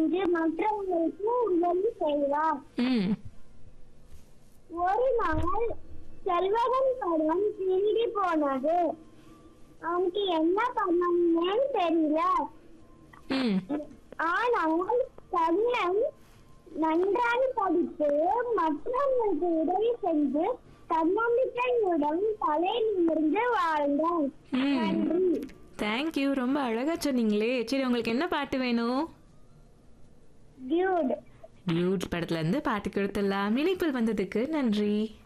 சென்று மற்றவங்களுக்கு உதவி செய்வார் ம் ஒரு நாள் செல்வகன் படம் திருடி போனது அவனுக்கு என்ன பண்ணணும்னு தெரியல ம் ஆனால் கண்ணன் நன்றாக படித்து மற்றவங்களுக்கு உதவி செஞ்சு தன்னம்பிக்கையுடன் தலை நிமிர்ந்து வாழ்ந்தான் ம். நன்றி தேங்க்யூ ரொம்ப அழகா சொன்னீங்களே சரி உங்களுக்கு என்ன பாட்டு வேணும் டியூட் டியூட் படத்துல இருந்து பாட்டு கொடுத்துடலாம் இணைப்பில் வந்ததுக்கு நன்றி